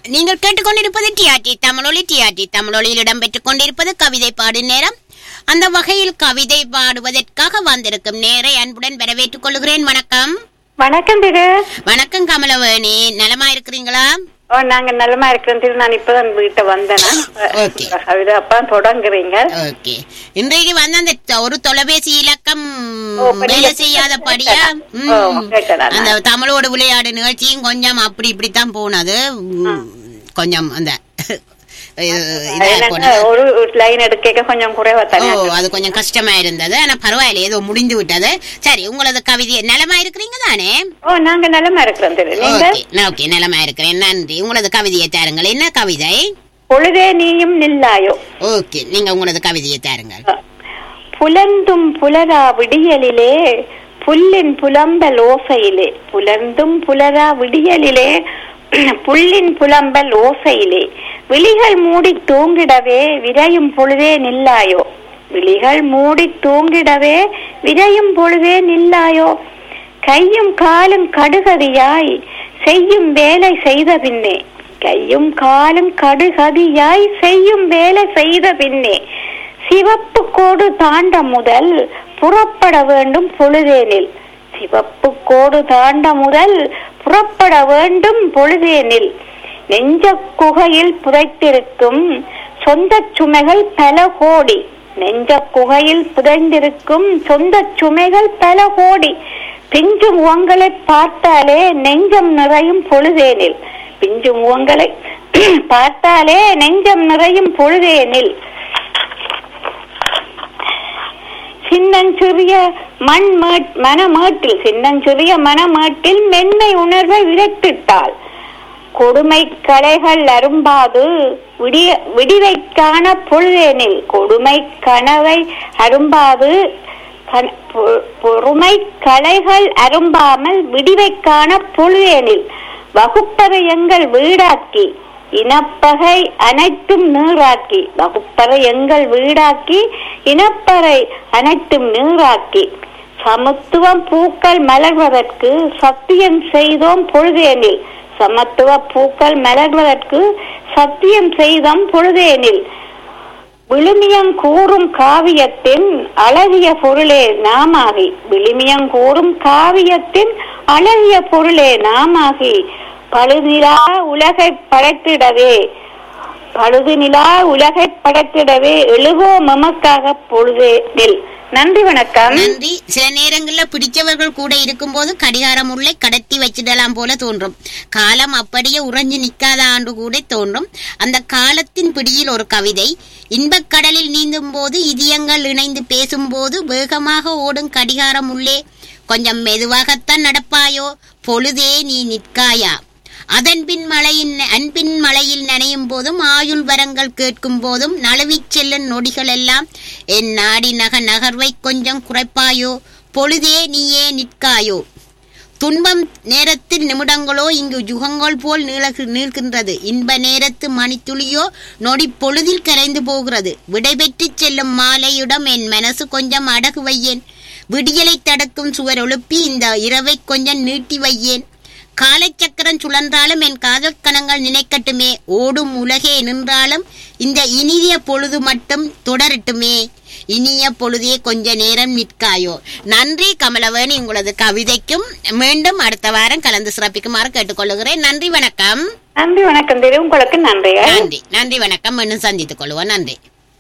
நீங்கள் கேட்டுக்கொண்டிருப்பது டிஆர்டி தமிழொலி டிஆர்டி தமிழொலியில் இடம்பெற்றுக் கொண்டிருப்பது கவிதை பாடும் நேரம் அந்த வகையில் கவிதை பாடுவதற்காக வந்திருக்கும் நேரை அன்புடன் வரவேற்றுக் கொள்கிறேன் வணக்கம் வணக்கம் திரு வணக்கம் கமலவேணி நலமா இருக்கிறீங்களா ஓ நாங்க நலமா இருக்கிறோம் திரு நான் இப்பதான் வீட்டை வந்தேன் Okay. கவிதை அப்பா தொடங்குறீங்க ஓகே இன்றைக்கு வந்து அந்த தொ- ஒரு தொலைபேசி இலக்கம் ஓ, பண்ணி வேலை வச்சு செய்யாதபடியா ஓ, ம், கேட்டதா நான். அந்த தமிழோட விளையாடு நிகழ்ச்சியும் கொஞ்சம் அப்படி இப்படித்தான் போனது ம், கொஞ்சம் அந்த இதா எனக்கு போனது ஒரு லைன் எடுக்க கொஞ்சம் குறைவா ஓ தானே அது கொஞ்சம் கஷ்டமா இருந்தது ஆனா பரவாயில்ல ஏதோ முடிந்து விட்டது சரி உங்களது கவிதை நலமா இருக்கிறீங்க தானே ஓ நாங்க நலமா இருக்கிறோம் திரு நீங்க ஓகே நான் ஓகே நலமா இருக்கிறேன் நன்றி உங்களது கவிதையை தாருங்கள் என்ன கவிதை பொழுதே நீயும் நில்லாயோ ஓகே நீங்க உங்களது கவிதையை தாருங்கள் புலந்தும் புலரா விடியலிலே புல்லின் புலம்பல் ஓசையிலே புலர்ந்தும் புலரா விடியலிலே புல்லின் புலம்பல் ஓசையிலே விழிகள் மூடி தூங்கிடவே விரையும் பொழுதே நில்லாயோ விழிகள் மூடி தூங்கிடவே விரையும் பொழுதே நில்லாயோ கையும் காலும் கடுகதியாய் செய்யும் வேலை செய்த பின்னே கையும் காலும் கடுகதியாய் செய்யும் வேலை செய்த பின்னே சிவப்பு கோடு தாண்ட முதல் புறப்பட வேண்டும் பொழுதேனில் சிவப்பு கோடு தாண்ட முதல் புறப்பட வேண்டும் பொழுதேனில் நெஞ்ச குகையில் புதைத்திருக்கும் சொந்த சுமைகள் பல கோடி நெஞ்ச குகையில் புதைந்திருக்கும் சொந்த சுமைகள் பல கோடி பிஞ்சு முகங்களை பார்த்தாலே நெஞ்சம் நிறையும் பொழுதேனில் பிஞ்சு முகங்களை பார்த்தாலே நெஞ்சம் நிறையும் பொழுதேனில் சின்னஞ்சிறிய மண் மேட் மனமேட்டில் சின்னஞ்சிறிய மனமேட்டில் மென்மை உணர்வை விரட்டிட்டாள் கொடுமை கலைகள் அரும்பாது விடிய விடிவைக்கான பொழுதேனில் கொடுமை கனவை அரும்பாது கன- பொ- பொறுமை கலைகள் அரும்பாமல் விடிவைக்கான பொழுதேனில் வகுப்பறை எங்கள் வீடாக்கி இனப்பகை அனைத்தும் நீராக்கி வகுப்பறை எங்கள் வீடாக்கி இனப்பறை அனைத்தும் நீராக்கி சமத்துவம் பூக்கள் மலர்வதற்கு சத்தியம் செய்தோம் பொழுதேனில் சமத்துவ பூக்கள் மலர்வதற்கு சத்தியம் செய்தோம் பொழுதேனில் விழுமியம் கூறும் காவியத்தின் அழகிய பொருளே நாமாகி விழுமியம் கூறும் காவியத்தின் அழகிய பொருளே நாமாகி பழுதிலா உலகை படைத்திடவே பழுதுநிலா உலகை படைத்திடவே எழுகோ மமக்காக பொழுதே நில் நன்றி வணக்கம் நன்றி சில நேரங்கள்ல பிடிச்சவர்கள் கூட இருக்கும்போது கடிகாரம் உள்ளே கடத்தி வச்சிடலாம் போல தோன்றும் காலம் அப்படியே உறைஞ்சு நிக்காத ஆண்டு கூட தோன்றும் அந்த காலத்தின் பிடியில் ஒரு கவிதை இன்பக் கடலில் நீந்தும் போது இதயங்கள் இணைந்து பேசும்போது வேகமாக ஓடும் கடிகாரம் உள்ளே கொஞ்சம் மெதுவாகத்தான் நடப்பாயோ பொழுதே நீ நிற்காயா அதன் பின் மழையின் அன்பின் மழையில் நனையும் போதும் ஆயுள் வரங்கள் கேட்கும் போதும் நழுவிச் செல்லும் நொடிகள் எல்லாம் என் நாடி நக நகர்வை கொஞ்சம் குறைப்பாயோ பொழுதே நீயே நிற்காயோ துன்பம் நேரத்தில் நிமிடங்களோ இங்கு யுகங்கள் போல் நீளகு நீள்கின்றது இன்ப நேரத்து மணித்துளியோ நொடி பொழுதில் கரைந்து போகிறது விடைபெற்றுச் செல்லும் மாலையிடம் என் மனசு கொஞ்சம் அடகு வையேன் விடியலை தடுக்கும் சுவர் எழுப்பி இந்த இரவை கொஞ்சம் நீட்டி வையேன் காலச்சக்கரம் சுழன்றாலும் என் காதல் கணங்கள் நினைக்கட்டுமே ஓடும் உலகே நின்றாலும் இந்த இனிய பொழுது மட்டும் தொடரட்டுமே இனிய பொழுதே கொஞ்ச நேரம் நிற்காயோ நன்றி கமலவேணி உங்களது கவிதைக்கும் மீண்டும் அடுத்த வாரம் கலந்து சிறப்பிக்குமாறு கேட்டுக்கொள்கிறேன் நன்றி வணக்கம் நன்றி வணக்கம் திரு உங்களுக்கு நன்றி நன்றி நன்றி வணக்கம் மீண்டும் சந்தித்துக் கொள்வோம் நன்றி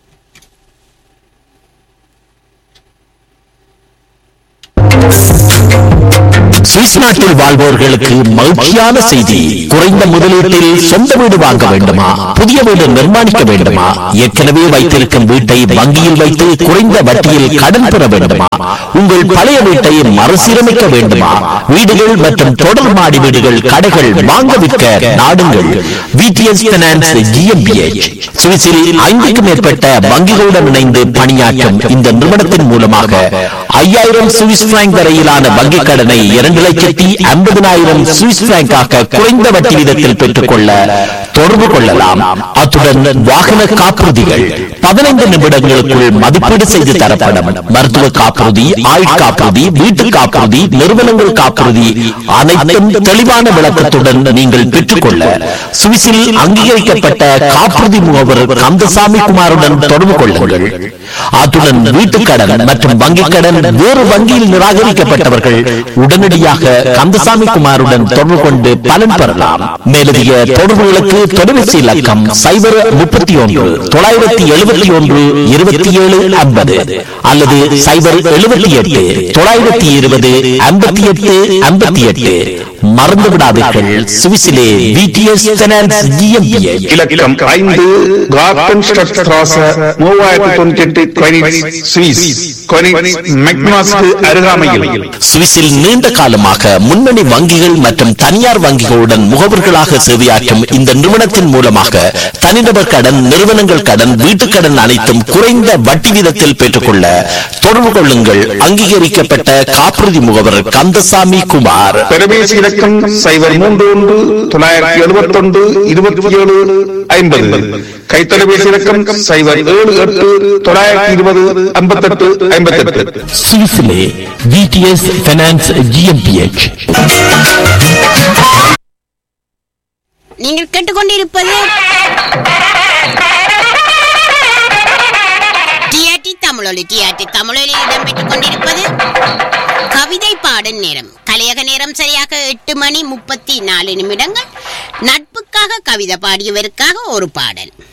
சுவிஸ் நாட்டில் வாழ்வோர்களுக்கு மகிழ்ச்சியான செய்தி குறைந்த முதலீட்டில் சொந்த வீடு வாங்க வேண்டுமா புதிய வீடு நிர்மாணிக்க வேண்டுமா ஏற்கனவே வைத்திருக்கும் வீட்டை வங்கியில் வைத்து குறைந்த வட்டியில் கடன் பெற வேண்டுமா உங்கள் பழைய வீட்டை மறுசீரமைக்க வேண்டுமா வீடுகள் மற்றும் தொடர் மாடி வீடுகள் கடைகள் வாங்க விற்க நாடுங்கள் விடிஎஸ் பைனான்ஸ் ஜிஎம்பிஎச் சுவிஸில் ஐந்துக்கும் மேற்பட்ட வங்கிகளுடன் இணைந்து பணியாற்றும் இந்த நிறுவனத்தின் மூலமாக ஐயாயிரம் சுவிஸ் பிராங்க் வரையிலான வங்கிக் கடனை இரண்டு லட்சத்தி ஐம்பதினாயிரம் சுவிஸ் பிராங்காக குறைந்த வட்டி வீதத்தில் பெற்றுக்கொள்ள தொடர்பு கொள்ளலாம் அத்துடன் வாகன காப்புறுதிகள் பதினைந்து நிமிடங்களுக்குள் மதிப்பீடு செய்து தரப்படும் மருத்துவ காப்புறுதி ஆயுள் காப்புறுதி வீட்டு காப்புறுதி நிறுவனங்கள் காப்புறுதி அனைத்தும் தெளிவான விளக்கத்துடன் நீங்கள் பெற்றுக்கொள்ள சுவிஸில் அங்கீகரிக்கப்பட்ட காப்புறுதி முகவர் கந்தசாமி குமாருடன் தொடர்பு கொள்ளுங்கள் அத்துடன் வீட்டுக் கடன் மற்றும் வங்கிக் கடன் வேறு வங்கியில் நிராகரிக்கப்பட்டவர்கள் உடனடியாக கந்தசாமி குமாருடன் தொடர்பு கொண்டு பலன் பெறலாம் மேலதிக தொடர்புகளுக்கு தொலைபேசி இலக்கம் சைபர் முப்பத்தி ஒன்று தொள்ளாயிரத்தி எழுபத்தி ஒன்று இருபத்தி ஏழு ஐம்பது அல்லது சைபர் எழுபத்தி எட்டு தொள்ளாயிரத்தி இருபது ஐம்பத்தி எட்டு ஐம்பத்தி எட்டு மறந்து விடாதீர்கள் சுவிசிலே விடிஎஸ் ஃபைனான்ஸ் GmbH. இலக்கம் ஐந்து கார்டன் ஸ்ட்ராச மூவாயிரத்தி தொண்ணூத்தி எட்டு கொயினிட்ஸ் சுவிஸ் கொயினிட்ஸ் மெக்னாஸ்க்கு அருகாமையில் சுவிஸில் நீண்ட காலமாக முன்னணி வங்கிகள் மற்றும் தனியார் வங்கிகளுடன் முகவர்களாக சேவையாற்றும் இந்த நிறுவனத்தின் மூலமாக தனிநபர் கடன் நிறுவனங்கள் கடன் வீட்டுக் கடன் அனைத்தும் குறைந்த வட்டி வீதத்தில் பெற்றுக்கொள்ள தொடர்பு கொள்ளுங்கள் அங்கீகரிக்கப்பட்ட காப்புறுதி முகவர் கந்தசாமி குமார் தொலைபேசி இலக்கம் சைபர் மூன்று ஒன்று தொள்ளாயிரத்தி எழுபத்தி ஒன்று இருபத்தி ஏழு ஐம்பது கைத்தொலைபேசி இலக்கம் சைபர் ஏழு எட்டு தொள்ளாயிரத்தி இருபது ஐம்பத்தெட்டு ஐம்பத்தெட்டு சுவிஸிலே விடிஎஸ் ஃபைனான்ஸ் ஜிஎம்பிஎச் நீங்கள் கேட்டுக்கொண்டிருப்பது டிஆர்டி தமிழொலி டிஆர்டி தமிழொலியில் இடம்பெற்றுக் கொண்டிருப்பது கவிதை பாடும் நேரம் கலையக நேரம் சரியாக எட்டு மணி முப்பத்தி நாலு நிமிடங்கள் நட்புக்காக கவிதை பாடியவருக்காக ஒரு பாடல்